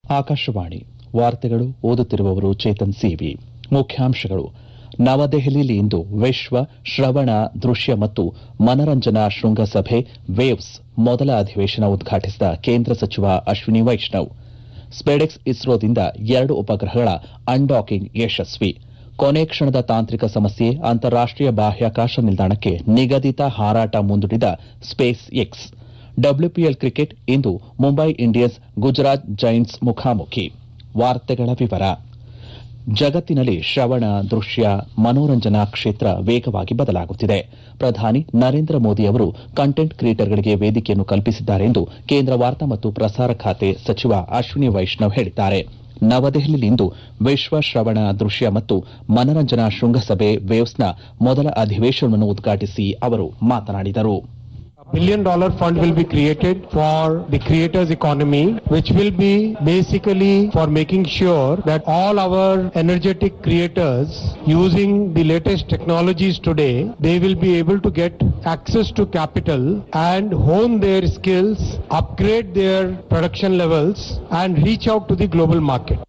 ಆಕಾಶವಾಣಿ ವಾರ್ತೆಗಳು ಓದುತ್ತಿರುವವರು ಚೇತನ್ ಸಿವಿ ಮುಖ್ಯಾಂಶಗಳು ನವದೆಹಲಿಯಲ್ಲಿ ಇಂದು ವಿಶ್ವ ಶ್ರವಣ ದೃಶ್ಯ ಮತ್ತು ಮನರಂಜನಾ ಶೃಂಗಸಭೆ ವೇವ್ಸ್ ಮೊದಲ ಅಧಿವೇಶನ ಉದ್ಘಾಟಿಸಿದ ಕೇಂದ್ರ ಸಚಿವ ಅಶ್ವಿನಿ ವೈಷ್ಣವ್ ಸ್ಪೆಡೆಕ್ಸ್ ಇಸ್ರೋದಿಂದ ಎರಡು ಉಪಗ್ರಹಗಳ ಅನ್ಡಾಕಿಂಗ್ ಯಶಸ್ವಿ ಕೊನೆ ಕ್ಷಣದ ತಾಂತ್ರಿಕ ಸಮಸ್ಯೆ ಅಂತಾರಾಷ್ಟೀಯ ಬಾಹ್ಯಾಕಾಶ ನಿಲ್ದಾಣಕ್ಕೆ ನಿಗದಿತ ಹಾರಾಟ ಮುಂದೂಡಿದ ಸ್ಪೇಸ್ ಎಕ್ಸ್ ಡಬ್ಲ್ಯೂಪಿಎಲ್ ಕ್ರಿಕೆಟ್ ಇಂದು ಮುಂಬೈ ಇಂಡಿಯನ್ಸ್ ಗುಜರಾತ್ ಜೈಂಟ್ಸ್ ಮುಖಾಮುಖಿ ವಾರ್ತೆಗಳ ವಿವರ ಜಗತ್ತಿನಲ್ಲಿ ಶ್ರವಣ ದೃಶ್ಯ ಮನೋರಂಜನಾ ಕ್ಷೇತ್ರ ವೇಗವಾಗಿ ಬದಲಾಗುತ್ತಿದೆ ಪ್ರಧಾನಿ ನರೇಂದ್ರ ಮೋದಿ ಅವರು ಕಂಟೆಂಟ್ ಕ್ರಿಯೇಟರ್ಗಳಿಗೆ ವೇದಿಕೆಯನ್ನು ಕಲ್ಪಿಸಿದ್ದಾರೆ ಎಂದು ಕೇಂದ್ರ ವಾರ್ತಾ ಮತ್ತು ಪ್ರಸಾರ ಖಾತೆ ಸಚಿವ ಅಶ್ವಿನಿ ವೈಷ್ಣವ್ ಹೇಳಿದ್ದಾರೆ ನವದೆಹಲಿಯಲ್ಲಿಂದು ವಿಶ್ವ ಶ್ರವಣ ದೃಶ್ಯ ಮತ್ತು ಮನರಂಜನಾ ಶೃಂಗಸಭೆ ವೇವ್ಸ್ನ ಮೊದಲ ಅಧಿವೇಶನವನ್ನು ಉದ್ಘಾಟಿಸಿ ಅವರು ಮಾತನಾಡಿದರು A billion dollar fund will be created for the creators economy, which will be basically for making sure that all our energetic creators using the latest technologies today, they will be able to get access to capital and hone their skills, upgrade their production levels and reach out to the global market.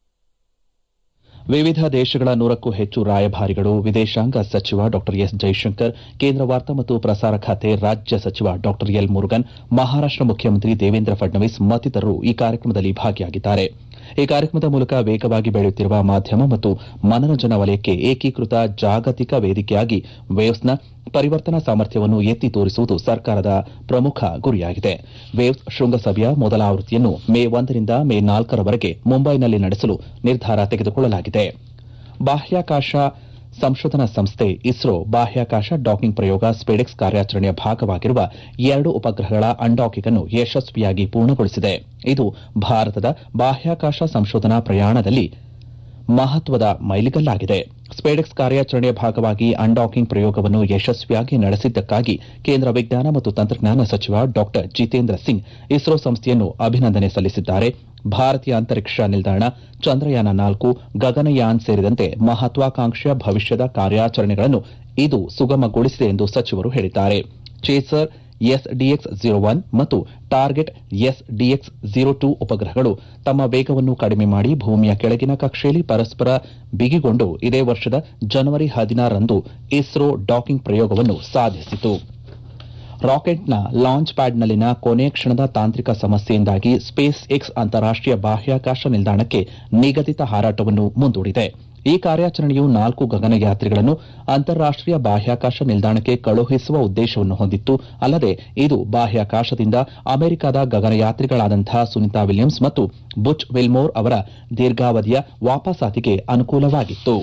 ವಿವಿಧ ದೇಶಗಳ ನೂರಕ್ಕೂ ಹೆಚ್ಚು ರಾಯಭಾರಿಗಳು ವಿದೇಶಾಂಗ ಸಚಿವ ಡಾ S Jaishankar ಕೇಂದ್ರ ವಾರ್ತಾ ಮತ್ತು ಪ್ರಸಾರ ಖಾತೆ ರಾಜ್ಯ ಸಚಿವ ಡಾ ಎಲ್ ಮುರುಗನ್ ಮಹಾರಾಷ್ಟ ಮುಖ್ಯಮಂತ್ರಿ ದೇವೇಂದ್ರ ಫಡ್ನವೀಸ್ ಮತ್ತಿತರರು ಈ ಕಾರ್ಯಕ್ರಮದಲ್ಲಿ ಭಾಗಿಯಾಗಿದ್ದಾರೆ ಈ ಕಾರ್ಯಕ್ರಮದ ಮೂಲಕ ವೇಗವಾಗಿ ಬೆಳೆಯುತ್ತಿರುವ ಮಾಧ್ಯಮ ಮತ್ತು ಮನರಂಜನಾ ವಲಯಕ್ಕೆ ಏಕೀಕೃತ ಜಾಗತಿಕ ವೇದಿಕೆಯಾಗಿ ವೇವ್ಸ್ನ ಪರಿವರ್ತನಾ ಸಾಮರ್ಥ್ಯವನ್ನು ಎತ್ತಿ ತೋರಿಸುವುದು ಸರ್ಕಾರದ ಪ್ರಮುಖ ಗುರಿಯಾಗಿದೆ ವೇವ್ಸ್ ಶೃಂಗಸಭೆಯ ಮೊದಲ ಆವೃತ್ತಿಯನ್ನು ಮೇ ಒಂದರಿಂದ ಮೇ ನಾಲ್ಕರವರೆಗೆ ಮುಂಬೈನಲ್ಲಿ ನಡೆಸಲು ನಿರ್ಧಾರ ತೆಗೆದುಕೊಳ್ಳಲಾಗಿದೆ ಬಾಹ್ಯಾಕಾಶ ಸಂಶೋಧನಾ ಸಂಸ್ಥೆ ಇಸ್ರೋ ಬಾಹ್ಯಾಕಾಶ ಡಾಕಿಂಗ್ ಪ್ರಯೋಗ ಸ್ಪೆಡೆಕ್ಸ್ ಕಾರ್ಯಾಚರಣೆಯ ಭಾಗವಾಗಿರುವ ಎರಡು ಉಪಗ್ರಹಗಳ ಅನ್ಡಾಕಿಂಗ್ ಅನ್ನು ಯಶಸ್ವಿಯಾಗಿ ಪೂರ್ಣಗೊಳಿಸಿದೆ ಇದು ಭಾರತದ ಬಾಹ್ಯಾಕಾಶ ಸಂಶೋಧನಾ ಪ್ರಯಾಣದಲ್ಲಿ ಮಹತ್ವದ ಮೈಲಿಗಲ್ಲಾಗಿದೆ ಸ್ಪೆಡೆಕ್ಸ್ ಕಾರ್ಯಾಚರಣೆಯ ಭಾಗವಾಗಿ ಅನ್ಡಾಕಿಂಗ್ ಪ್ರಯೋಗವನ್ನು ಯಶಸ್ವಿಯಾಗಿ ನಡೆಸಿದ್ದಕ್ಕಾಗಿ ಕೇಂದ್ರ ವಿಜ್ಞಾನ ಮತ್ತು ತಂತ್ರಜ್ಞಾನ ಸಚಿವ ಡಾ ಜಿತೇಂದ್ರ ಸಿಂಗ್ ಇಸ್ರೋ ಸಂಸ್ಥೆಯನ್ನು ಅಭಿನಂದನೆ ಸಲ್ಲಿಸಿದ್ದಾರೆ ಭಾರತೀಯ ಅಂತರಿಕ್ಷ ನಿಲ್ದಾಣ ಚಂದ್ರಯಾನ ನಾಲ್ಕು ಗಗನಯಾನ್ ಸೇರಿದಂತೆ ಮಹತ್ವಾಕಾಂಕ್ಷೆಯ ಭವಿಷ್ಯದ ಕಾರ್ಯಾಚರಣೆಗಳನ್ನು ಇದು ಸುಗಮಗೊಳಿಸಿದೆ ಎಂದು ಸಚಿವರು ಹೇಳಿದ್ದಾರೆ ಚೇಸರ್ ಎಸ್ಡಿಎಕ್ಸ್ ಜೀರೋ ಒನ್ ಮತ್ತು ಟಾರ್ಗೆಟ್ ಎಸ್ಡಿಎಕ್ಸ್ ಜೀರೋ ಟೂ ಉಪಗ್ರಹಗಳು ತಮ್ಮ ವೇಗವನ್ನು ಕಡಿಮೆ ಮಾಡಿ ಭೂಮಿಯ ಕೆಳಗಿನ ಕಕ್ಷೆಯಲ್ಲಿ ಪರಸ್ಪರ ಬಿಗಿಗೊಂಡು ಇದೇ ವರ್ಷದ ಜನವರಿ ಹದಿನಾರರಂದು ಇಸ್ರೋ ಡಾಕಿಂಗ್ ಪ್ರಯೋಗವನ್ನು ಸಾಧಿಸಿತು ರಾಕೆಟ್ನ ಲಾಂಚ್ ಪ್ಯಾಡ್ನಲ್ಲಿನ ಕೊನೆ ಕ್ಷಣದ ತಾಂತ್ರಿಕ ಸಮಸ್ಯೆಯಿಂದಾಗಿ ಸ್ಪೇಸ್ ಎಕ್ಸ್ ಅಂತಾರಾಷ್ಟೀಯ ಬಾಹ್ಯಾಕಾಶ ನಿಲ್ದಾಣಕ್ಕೆ ನಿಗದಿತ ಹಾರಾಟವನ್ನು ಮುಂದೂಡಿದೆ ಈ ಕಾರ್ಯಾಚರಣೆಯು ನಾಲ್ಕು ಗಗನಯಾತ್ರಿಗಳನ್ನು ಅಂತಾರಾಷ್ಟೀಯ ಬಾಹ್ಯಾಕಾಶ ನಿಲ್ದಾಣಕ್ಕೆ ಕಳುಹಿಸುವ ಉದ್ದೇಶವನ್ನು ಹೊಂದಿತ್ತು ಅಲ್ಲದೆ ಇದು ಬಾಹ್ಯಾಕಾಶದಿಂದ ಅಮೆರಿಕದ ಗಗನಯಾತ್ರಿಗಳಾದಂತಹ ಸುನಿತಾ ವಿಲಿಯಮ್ಸ್ ಮತ್ತು ಬುಚ್ ವಿಲ್ಮೋರ್ ಅವರ ದೀರ್ಘಾವಧಿಯ ವಾಪಸಾತಿಗೆ ಅನುಕೂಲವಾಗಿತ್ತು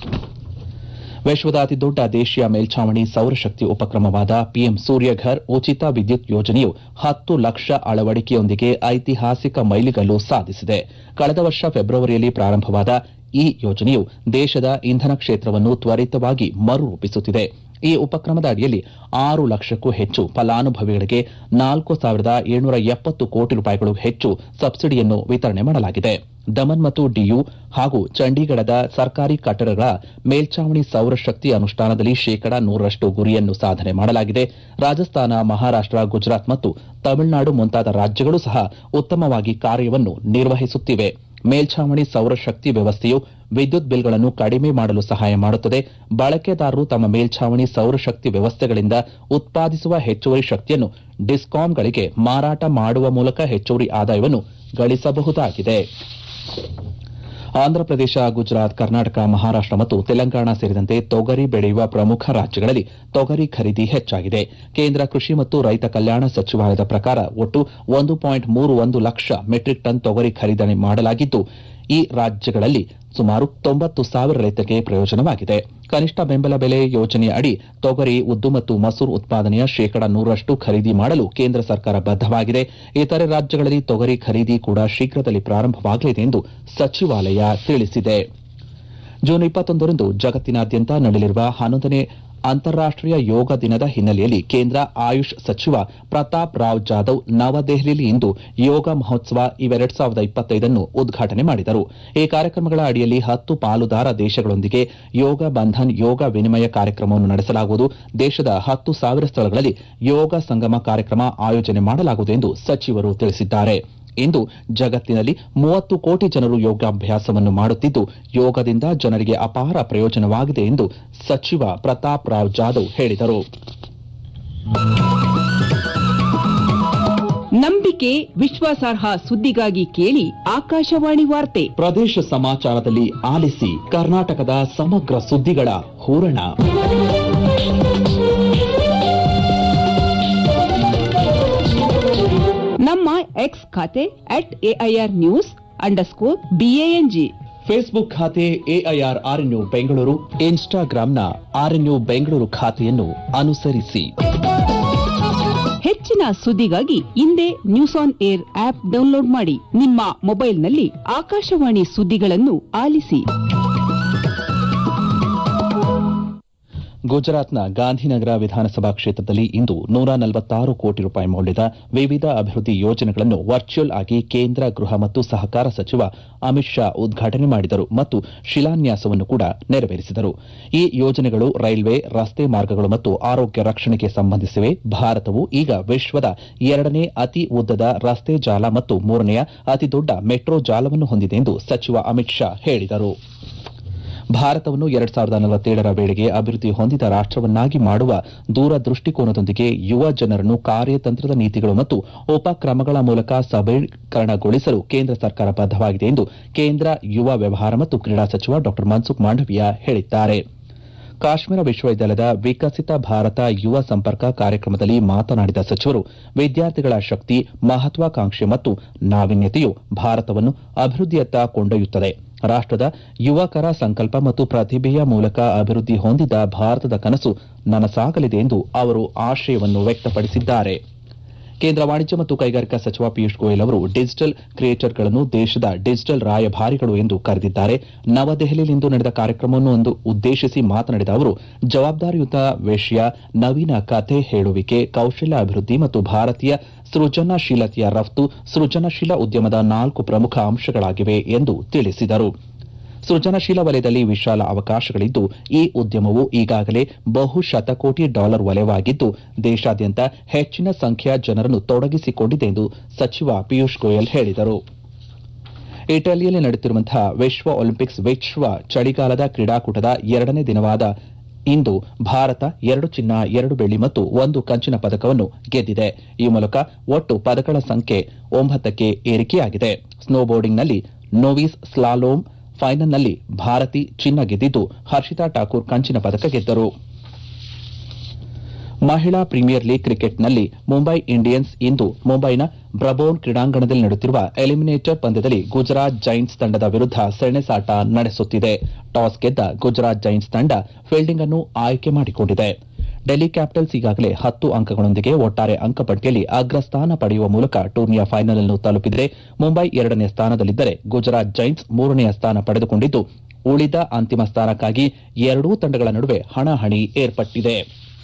ವಿಶ್ವದ ಅತಿದೊಡ್ಡ ದೇಶೀಯ ಮೇಲ್ಛಾವಣಿ ಸೌರಶಕ್ತಿ ಉಪಕ್ರಮವಾದ ಪಿಎಂ ಸೂರ್ಯಘರ್ ಉಚಿತ ವಿದ್ಯುತ್ ಯೋಜನೆಯು ಹತ್ತು ಲಕ್ಷ ಅಳವಡಿಕೆಯೊಂದಿಗೆ ಐತಿಹಾಸಿಕ ಮೈಲಿಗಲ್ಲು ಸಾಧಿಸಿದೆ ಕಳೆದ ವರ್ಷ ಫೆಬ್ರವರಿಯಲ್ಲಿ ಪ್ರಾರಂಭವಾದ ಈ ಯೋಜನೆಯು ದೇಶದ ಇಂಧನ ಕ್ಷೇತ್ರವನ್ನು ತ್ವರಿತವಾಗಿ ಮರುರೂಪಿಸುತ್ತಿದೆ ಈ ಉಪಕ್ರಮದ ಅಡಿಯಲ್ಲಿ ಆರು ಲಕ್ಷಕ್ಕೂ ಹೆಚ್ಚು ಫಲಾನುಭವಿಗಳಿಗೆ ನಾಲ್ಕು ಸಾವಿರದ ಏಳ್ನೂರ ಎಪ್ಪತ್ತು ಕೋಟಿ ರೂಪಾಯಿಗಳು ಹೆಚ್ಚು ಸಬ್ಸಿಡಿಯನ್ನು ವಿತರಣೆ ಮಾಡಲಾಗಿದೆ ದಮನ್ ಮತ್ತು ಡಿಯು ಹಾಗೂ ಚಂಡೀಗಢದ ಸರ್ಕಾರಿ ಕಟ್ಟಡಗಳ ಮೇಲ್ಛಾವಣಿ ಸೌರಶಕ್ತಿ ಅನುಷ್ಠಾನದಲ್ಲಿ ಶೇಕಡಾ ನೂರರಷ್ಟು ಗುರಿಯನ್ನು ಸಾಧನೆ ಮಾಡಲಾಗಿದೆ ರಾಜಸ್ಥಾನ ಮಹಾರಾಷ್ಟ ಗುಜರಾತ್ ಮತ್ತು ತಮಿಳುನಾಡು ಮುಂತಾದ ರಾಜ್ಯಗಳು ಸಹ ಉತ್ತಮವಾಗಿ ಕಾರ್ಯವನ್ನು ನಿರ್ವಹಿಸುತ್ತಿವೆ ಮೇಲ್ಛಾವಣಿ ಸೌರಶಕ್ತಿ ವ್ಯವಸ್ಥೆಯು ವಿದ್ಯುತ್ ಬಿಲ್ಗಳನ್ನು ಕಡಿಮೆ ಮಾಡಲು ಸಹಾಯ ಮಾಡುತ್ತದೆ ಬಳಕೆದಾರರು ತಮ್ಮ ಮೇಲ್ಛಾವಣಿ ಸೌರಶಕ್ತಿ ವ್ಯವಸ್ಥೆಗಳಿಂದ ಉತ್ಪಾದಿಸುವ ಹೆಚ್ಚುವರಿ ಶಕ್ತಿಯನ್ನು ಡಿಸ್ಕಾಂಗಳಿಗೆ ಮಾರಾಟ ಮಾಡುವ ಮೂಲಕ ಹೆಚ್ಚುವರಿ ಆದಾಯವನ್ನು ಗಳಿಸಬಹುದಾಗಿದೆ ಆಂಧ್ರಪ್ರದೇಶ ಗುಜರಾತ್ ಕರ್ನಾಟಕ ಮಹಾರಾಷ್ಟ ಮತ್ತು ತೆಲಂಗಾಣ ಸೇರಿದಂತೆ ತೊಗರಿ ಬೆಳೆಯುವ ಪ್ರಮುಖ ರಾಜ್ಯಗಳಲ್ಲಿ ತೊಗರಿ ಖರೀದಿ ಹೆಚ್ಚಾಗಿದೆ ಕೇಂದ್ರ ಕೃಷಿ ಮತ್ತು ರೈತ ಕಲ್ಯಾಣ ಸಚಿವಾಲಯದ ಪ್ರಕಾರ ಒಟ್ಟು ಒಂದು ಪಾಯಿಂಟ್ ಮೂರು ಒಂದು ಲಕ್ಷ ಮೆಟ್ರಿಕ್ ಟನ್ ತೊಗರಿ ಖರೀದಿ ಮಾಡಲಾಗಿದ್ದು ಈ ರಾಜ್ಯಗಳಲ್ಲಿ ಸುಮಾರು ತೊಂಬತ್ತು ಸಾವಿರ ರೈತರಿಗೆ ಪ್ರಯೋಜನವಾಗಿದೆ ಕನಿಷ್ಠ ಬೆಂಬಲ ಬೆಲೆ ಯೋಜನೆಯ ಅಡಿ ತೊಗರಿ ಉದ್ದು ಮತ್ತು ಮಸೂರು ಉತ್ಪಾದನೆಯ ಶೇಕಡಾ ನೂರರಷ್ಟು ಖರೀದಿ ಮಾಡಲು ಕೇಂದ್ರ ಸರ್ಕಾರ ಬದ್ದವಾಗಿದೆ ಇತರೆ ರಾಜ್ಯಗಳಲ್ಲಿ ತೊಗರಿ ಖರೀದಿ ಕೂಡ ಶೀಘ್ರದಲ್ಲಿ ಪ್ರಾರಂಭವಾಗಲಿದೆ ಎಂದು ಸಚಿವಾಲಯ ತಿಳಿಸಿದೆ ಜೂನ್ ಇಪ್ಪತ್ತೊಂದರಂದು ಜಗತ್ತಿನಾದ್ಯಂತ ನಡೆಯಲಿರುವ ಹನ್ನೊಂದನೇ ಅಂತಾರಾಷ್ಟೀಯ ಯೋಗ ದಿನದ ಹಿನ್ನೆಲೆಯಲ್ಲಿ ಕೇಂದ್ರ ಆಯುಷ್ ಸಚಿವ ಪ್ರತಾಪ್ ರಾವ್ ಜಾಧವ್ ನವದೆಹಲಿಯಲ್ಲಿ ಇಂದು ಯೋಗ ಮಹೋತ್ಸವ ಇವೆರಡ್ ಸಾವಿರದ ಇಪ್ಪತ್ತೈದನ್ನು ಉದ್ಘಾಟನೆ ಮಾಡಿದರು ಈ ಕಾರ್ಯಕ್ರಮಗಳ ಅಡಿಯಲ್ಲಿ ಹತ್ತು ಪಾಲುದಾರ ದೇಶಗಳೊಂದಿಗೆ ಯೋಗ ಬಂಧನ್ ಯೋಗ ವಿನಿಮಯ ಕಾರ್ಯಕ್ರಮವನ್ನು ನಡೆಸಲಾಗುವುದು ದೇಶದ ಹತ್ತು ಸಾವಿರ ಸ್ಥಳಗಳಲ್ಲಿ ಯೋಗ ಸಂಗಮ ಕಾರ್ಯಕ್ರಮ ಆಯೋಜನೆ ಮಾಡಲಾಗುವುದು ಎಂದು ಸಚಿವರು ತಿಳಿಸಿದ್ದಾರೆ ಇಂದು ಜಗತ್ತಿನಲ್ಲಿ ಮೂವತ್ತು ಕೋಟಿ ಜನರು ಯೋಗಾಭ್ಯಾಸವನ್ನು ಮಾಡುತ್ತಿದ್ದು ಯೋಗದಿಂದ ಜನರಿಗೆ ಅಪಾರ ಪ್ರಯೋಜನವಾಗಿದೆ ಎಂದು ಸಚಿವ ಪ್ರತಾಪ್ ರಾವ್ ಜಾಧವ್ ಹೇಳಿದರು ನಂಬಿಕೆ ವಿಶ್ವಾಸಾರ್ಹ ಸುದ್ದಿಗಾಗಿ ಕೇಳಿ ಆಕಾಶವಾಣಿ ವಾರ್ತೆ ಪ್ರದೇಶ ಸಮಾಚಾರದಲ್ಲಿ ಆಲಿಸಿ ಕರ್ನಾಟಕದ ಸಮಗ್ರ ಸುದ್ದಿಗಳ ಹೂರಣ ನಮ್ಮ ಎಕ್ಸ್ ಖಾತೆ at AIR news underscore BANG Facebook ಖಾತೆ ಎಐಆರ್ ಆರ್ಎನ್ಯು ಬೆಂಗಳೂರು ಇನ್ಸ್ಟಾಗ್ರಾಂನ ಆರ್ಎನ್ಯು ಬೆಂಗಳೂರು ಖಾತೆಯನ್ನು ಅನುಸರಿಸಿ ಹೆಚ್ಚಿನ ಸುದ್ದಿಗಾಗಿ ಹಿಂದೆ news on air app download ಮಾಡಿ ನಿಮ್ಮ ಮೊಬೈಲ್ನಲ್ಲಿ ಆಕಾಶವಾಣಿ ಸುದ್ದಿಗಳನ್ನು ಆಲಿಸಿ ಗುಜರಾತ್ನ ಗಾಂಧಿನಗರ ವಿಧಾನಸಭಾ ಕ್ಷೇತ್ರದಲ್ಲಿ ಇಂದು ನೂರ ನಲವತ್ತಾರು ಕೋಟಿ ರೂಪಾಯಿ ಮೌಲ್ಯದ ವಿವಿಧ ಅಭಿವೃದ್ಧಿ ಯೋಜನೆಗಳನ್ನು ವರ್ಚುವಲ್ ಆಗಿ ಕೇಂದ್ರ ಗೃಹ ಮತ್ತು ಸಹಕಾರ ಸಚಿವ ಅಮಿತ್ ಶಾ ಉದ್ಘಾಟನೆ ಮಾಡಿದರು ಮತ್ತು ಶಿಲಾನ್ಯಾಸವನ್ನು ಕೂಡ ನೆರವೇರಿಸಿದರು ಈ ಯೋಜನೆಗಳು ರೈಲ್ವೆ ರಸ್ತೆ ಮಾರ್ಗಗಳು ಮತ್ತು ಆರೋಗ್ಯ ರಕ್ಷಣೆಗೆ ಸಂಬಂಧಿಸಿವೆ ಭಾರತವು ಈಗ ವಿಶ್ವದ ಎರಡನೇ ಅತಿ ಉದ್ದದ ರಸ್ತೆ ಜಾಲ ಮತ್ತು ಮೂರನೆಯ ಅತಿದೊಡ್ಡ ಮೆಟ್ರೋ ಜಾಲವನ್ನು ಹೊಂದಿದೆ ಎಂದು ಸಚಿವ ಅಮಿತ್ ಶಾ ಹೇಳಿದರು ಭಾರತವನ್ನು ಎರಡ್ ಸಾವಿರದ ನಲವತ್ತೇಳರ ವೇಳೆಗೆ ಅಭಿವೃದ್ಧಿ ಹೊಂದಿದ ರಾಷ್ಟವನ್ನಾಗಿ ಮಾಡುವ ದೂರದೃಷ್ಟಿಕೋನದೊಂದಿಗೆ ಯುವ ಜನರನ್ನು ಕಾರ್ಯತಂತ್ರದ ನೀತಿಗಳು ಮತ್ತು ಉಪಕ್ರಮಗಳ ಮೂಲಕ ಸಬಲೀಕರಣಗೊಳಿಸಲು ಕೇಂದ್ರ ಸರ್ಕಾರ ಬದ್ದವಾಗಿದೆ ಎಂದು ಕೇಂದ್ರ ಯುವ ವ್ಯವಹಾರ ಮತ್ತು ಕ್ರೀಡಾ ಸಚಿವ ಡಾ ಮನ್ಸುಖ್ ಮಾಂಡವೀಯ ಹೇಳಿದ್ದಾರೆ ಕಾಶ್ಮೀರ ವಿಶ್ವವಿದ್ಯಾಲಯದ ವಿಕಸಿತ ಭಾರತ ಯುವ ಸಂಪರ್ಕ ಕಾರ್ಯಕ್ರಮದಲ್ಲಿ ಮಾತನಾಡಿದ ಸಚಿವರು ವಿದ್ಯಾರ್ಥಿಗಳ ಶಕ್ತಿ ಮಹತ್ವಾಕಾಂಕ್ಷೆ ಮತ್ತು ನಾವೀನ್ಯತೆಯು ಭಾರತವನ್ನು ಅಭಿವೃದ್ಧಿಯತ್ತ ಕೊಂಡೊಯ್ಯುತ್ತದೆ ರಾಷ್ಟದ ಯುವಕರ ಸಂಕಲ್ಪ ಮತ್ತು ಪ್ರತಿಭೆಯ ಮೂಲಕ ಅಭಿವೃದ್ಧಿ ಹೊಂದಿದ ಭಾರತದ ಕನಸು ನನಸಾಗಲಿದೆ ಎಂದು ಅವರು ಆಶಯವನ್ನು ವ್ಯಕ್ತಪಡಿಸಿದ್ದಾರೆ ಕೇಂದ್ರ ವಾಣಿಜ್ಯ ಮತ್ತು ಕೈಗಾರಿಕಾ ಸಚಿವ ಪಿಯೂಷ್ ಗೋಯಲ್ ಅವರು ಡಿಜಿಟಲ್ ಕ್ರಿಯೇಟರ್ಗಳನ್ನು ದೇಶದ ಡಿಜಿಟಲ್ ರಾಯಭಾರಿಗಳು ಎಂದು ಕರೆದಿದ್ದಾರೆ ನವದೆಹಲಿಯಲ್ಲಿಂದು ನಡೆದ ಕಾರ್ಯಕ್ರಮವನ್ನು ಒಂದು ಉದ್ದೇಶಿಸಿ ಮಾತನಾಡಿದ ಅವರು ಜವಾಬ್ದಾರಿಯುತ ವಿಷಯ ನವೀನ ಕಥೆ ಹೇಳುವಿಕೆ ಕೌಶಲ್ಯ ಅಭಿವೃದ್ಧಿ ಮತ್ತು ಭಾರತೀಯ ಸೃಜನಶೀಲತೆಯ ರಫ್ತು ಸೃಜನಶೀಲ ಉದ್ಯಮದ ನಾಲ್ಕು ಪ್ರಮುಖ ಅಂಶಗಳಾಗಿವೆ ಎಂದು ತಿಳಿಸಿದರು ಸೃಜನಶೀಲ ವಲಯದಲ್ಲಿ ವಿಶಾಲ ಅವಕಾಶಗಳಿದ್ದು ಈ ಉದ್ಯಮವು ಈಗಾಗಲೇ ಬಹು ಶತಕೋಟಿ ಡಾಲರ್ ವಲಯವಾಗಿದ್ದು ದೇಶಾದ್ಯಂತ ಹೆಚ್ಚಿನ ಸಂಖ್ಯೆಯ ಜನರನ್ನು ತೊಡಗಿಸಿಕೊಂಡಿದೆ ಎಂದು ಸಚಿವ ಪಿಯೂಷ್ ಗೋಯಲ್ ಹೇಳಿದರು ಇಟಲಿಯಲ್ಲಿ ನಡೆಯುತ್ತಿರುವಂತಹ ವಿಶ್ವ ಒಲಿಂಪಿಕ್ಸ್ ವಿಶ್ವ ಚಳಿಗಾಲದ ಕ್ರೀಡಾಕೂಟದ ಎರಡನೇ ದಿನವಾದ ಇಂದು ಭಾರತ ಎರಡು ಚಿನ್ನ ಎರಡು ಬೆಳ್ಳಿ ಮತ್ತು ಒಂದು ಕಂಚಿನ ಪದಕವನ್ನು ಗೆದ್ದಿದೆ ಈ ಮೂಲಕ ಒಟ್ಟು ಪದಕಗಳ ಸಂಖ್ಯೆ ಒಂಬತ್ತಕ್ಕೆ ಏರಿಕೆಯಾಗಿದೆ ಸ್ನೋಬೋರ್ಡಿಂಗ್ನಲ್ಲಿ ನೋವಿಸ್ ಸ್ಲಾಲೋಮ್ ಫೈನಲ್ನಲ್ಲಿ ಭಾರತಿ ಚಿನ್ನ ಗೆದ್ದಿದ್ದು ಹರ್ಷಿತಾ ಠಾಕೂರ್ ಕಂಚಿನ ಪದಕ ಗೆದ್ದರು ಮಹಿಳಾ ಪ್ರೀಮಿಯರ್ ಲೀಗ್ ಕ್ರಿಕೆಟ್ನಲ್ಲಿ ಮುಂಬೈ ಇಂಡಿಯನ್ಸ್ ಇಂದು ಮುಂಬೈನ ಬ್ರಬೋನ್ ಕ್ರೀಡಾಂಗಣದಲ್ಲಿ ನಡೆಯುತ್ತಿರುವ ಎಲಿಮಿನೇಟರ್ ಪಂದ್ಯದಲ್ಲಿ ಗುಜರಾತ್ ಜೈಂಟ್ಸ್ ತಂಡದ ವಿರುದ್ಧ ಸೆಣಸಾಟ ನಡೆಸುತ್ತಿದೆ ಟಾಸ್ ಗೆದ್ದ ಗುಜರಾತ್ ಜೈಂಟ್ಸ್ ತಂಡ ಫೀಲ್ಡಿಂಗ್ ಅನ್ನು ಆಯ್ಕೆ ಮಾಡಿಕೊಂಡಿದೆ ಡೆಲ್ಲಿ ಕ್ಯಾಪಿಟಲ್ಸ್ ಈಗಾಗಲೇ ಹತ್ತು ಅಂಕಗಳೊಂದಿಗೆ ಒಟ್ಟಾರೆ ಅಂಕಪಟ್ಟಿಯಲ್ಲಿ ಅಗ್ರಸ್ಥಾನ ಪಡೆಯುವ ಮೂಲಕ ಟೂರ್ನಿಯ ಫೈನಲ್ ಅನ್ನು ತಲುಪಿದರೆ ಮುಂಬೈ ಎರಡನೇ ಸ್ಥಾನದಲ್ಲಿದ್ದರೆ ಗುಜರಾತ್ ಜೈಂಟ್ಸ್ ಮೂರನೆಯ ಸ್ಥಾನ ಪಡೆದುಕೊಂಡಿದ್ದು ಉಳಿದ ಅಂತಿಮ ಸ್ಥಾನಕ್ಕಾಗಿ ಎರಡೂ ತಂಡಗಳ ನಡುವೆ ಹಣಾಹಣಿ ಏರ್ಪಟ್ಟಿದೆ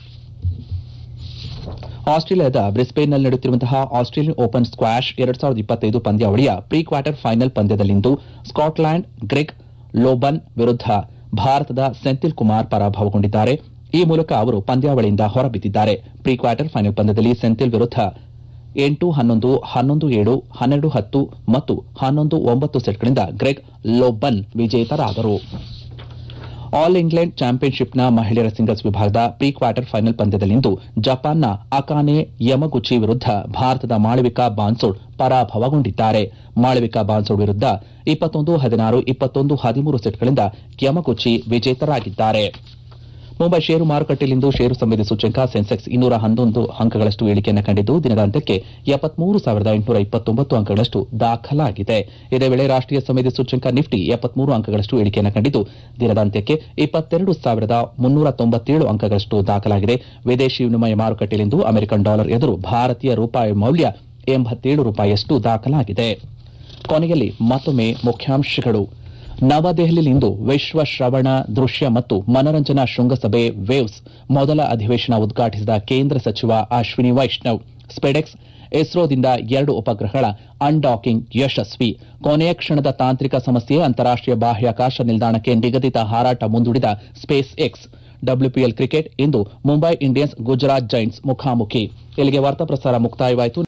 ಆಸ್ಟ್ರೇಲಿಯಾದ ಬ್ರಿಸ್ಬೇನ್ನಲ್ಲಿ ನಡೆಯುತ್ತಿರುವಂತಹ ಆಸ್ಟ್ರೇಲಿಯನ್ ಓಪನ್ ಸ್ಕ್ವಾಷ್ ಎರಡ್ ಸಾವಿರದ ಇಪ್ಪತ್ತೈದು ಪಂದ್ಯಾವಳಿಯ ಪ್ರೀ ಕ್ವಾರ್ಟರ್ ಫೈನಲ್ ಪಂದ್ಯದಲ್ಲಿಂದು ಸ್ಕಾಟ್ಲ್ಯಾಂಡ್ ಗ್ರೆಗ್ ಲೋಬನ್ ವಿರುದ್ಧ ಭಾರತದ ಸೆಂಥಿಲ್ ಕುಮಾರ್ ಪರಾಭವಗೊಂಡಿದ್ದಾರೆ ಈ ಮೂಲಕ ಅವರು ಪಂದ್ಯಾವಳಿಯಿಂದ ಹೊರಬಿದ್ದಿದ್ದಾರೆ ಪ್ರೀ ಕ್ವಾರ್ಟರ್ ಫೈನಲ್ ಪಂದ್ಯದಲ್ಲಿ ಸೆಂಥಿಲ್ ವಿರುದ್ಧ ಎಂಟು ಹನ್ನೊಂದು ಹನ್ನೊಂದು ಏಳು ಹನ್ನೆರಡು ಹತ್ತು ಮತ್ತು ಹನ್ನೊಂದು ಒಂಬತ್ತು ಸೆಟ್ಗಳಿಂದ ಗ್ರೆಗ್ ಲೋಬನ್ ವಿಜೇತರಾದರು ಆಲ್ ಇಂಗ್ಲೆಂಡ್ ಚಾಂಪಿಯನ್ಶಿಪ್ನ ಮಹಿಳೆಯರ ಸಿಂಗಲ್ಸ್ ವಿಭಾಗದ ಪ್ರೀ ಕ್ವಾರ್ಟರ್ ಫೈನಲ್ ಪಂದ್ಯದಲ್ಲಿಂದು ಜಪಾನ್ನ ಅಕಾನೆ ಯಮಗುಚಿ ವಿರುದ್ಧ ಭಾರತದ ಮಾಳವಿಕಾ ಬಾನ್ಸೋಡ್ ಪರಾಭವಗೊಂಡಿದ್ದಾರೆ ಮಾಳವಿಕಾ ಬಾನ್ಸೋಡ್ ವಿರುದ್ಧ ಇಪ್ಪತ್ತೊಂದು ಹದಿನಾರು ಇಪ್ಪತ್ತೊಂದು ಹದಿಮೂರು ಸೆಟ್ಗಳಿಂದ ಯಮಗುಚಿ ವಿಜೇತರಾಗಿದ್ದಾರೆ ಮುಂಬೈ ಷೇರು ಮಾರುಕಟ್ಟೆಯಲ್ಲಿಂದು ಷೇರು ಸಂವೇದಿ ಸೂಚ್ಯಂಕ ಸೆನ್ಸೆಕ್ಸ್ ಇನ್ನೂರ ಹನ್ನೊಂದು ಅಂಕಗಳಷ್ಟು ಇಳಿಕೆಯನ್ನು ಕಂಡಿದ್ದು ದಿನದ ಅಂತ್ಯಕ್ಕೆ ಎಪ್ಪತ್ಮೂರು ಸಾವಿರದ ಎಂಟುನೂರ ಇಪ್ಪತ್ತೊಂಬತ್ತು ಅಂಕಗಳಷ್ಟು ದಾಖಲಾಗಿದೆ ಇದೇ ವೇಳೆ ರಾಷ್ಟೀಯ ಸಂವೇದಿ ಸೂಚ್ಯಂಕ ನಿಫ್ಟಿ ಎಪ್ಪತ್ಮೂರು ಅಂಕಗಳಷ್ಟು ಇಳಿಕೆಯನ್ನು ಕಂಡಿದ್ದು ದಿನದ ಅಂತ್ಯಕ್ಕೆ ಇಪ್ಪತ್ತೆರಡು ಸಾವಿರದ ಮುನ್ನೂರ ತೊಂಬತ್ತೇಳು ಅಂಕಗಳಷ್ಟು ದಾಖಲಾಗಿದೆ ವಿದೇಶಿ ವಿನಿಮಯ ಮಾರುಕಟ್ಟೆಯಲ್ಲಿಂದು ಅಮೆರಿಕನ್ ಡಾಲರ್ ಎದುರು ಭಾರತೀಯ ರೂಪಾಯಿ ಮೌಲ್ಯ ಎಂಬತ್ತೇಳು ರೂಪಾಯಿಯಷ್ಟು ದಾಖಲಾಗಿದೆ ಕೊನೆಯಲ್ಲಿ ಮತ್ತೊಮ್ಮೆ ಮುಖ್ಯಾಂಶಗಳು ನವದೆಹಲಿಯಲ್ಲಿಂದು ವಿಶ್ವ ಶ್ರವಣ ದೃಶ್ಯ ಮತ್ತು ಮನರಂಜನಾ ಶೃಂಗಸಭೆ ವೇವ್ಸ್ ಮೊದಲ ಅಧಿವೇಶನ ಉದ್ಘಾಟಿಸಿದ ಕೇಂದ್ರ ಸಚಿವ ಅಶ್ವಿನಿ ವೈಷ್ಣವ್ ಸ್ಪೆಡೆಕ್ಸ್ ಇಸ್ರೋದಿಂದ ಎರಡು ಉಪಗ್ರಹಗಳ ಅನ್ಡಾಕಿಂಗ್ ಯಶಸ್ವಿ ಕೊನೆಯ ಕ್ಷಣದ ತಾಂತ್ರಿಕ ಸಮಸ್ಯೆ ಅಂತಾರಾಷ್ಟೀಯ ಬಾಹ್ಯಾಕಾಶ ನಿಲ್ದಾಣಕ್ಕೆ ನಿಗದಿತ ಹಾರಾಟ ಮುಂದೂಡಿದ ಸ್ಪೇಸ್ ಎಕ್ಸ್ ಡಬ್ಲ್ಯೂಪಿಎಲ್ ಕ್ರಿಕೆಟ್ ಇಂದು ಮುಂಬೈ ಇಂಡಿಯನ್ಸ್ ಗುಜರಾತ್ ಜೈಂಟ್ಸ್ ಮುಖಾಮುಖಿ ಇಲ್ಲಿಗೆ ವಾರ್ತಾ ಪ್ರಸಾರ ಮುಕ್ತಾಯವಾಯಿತು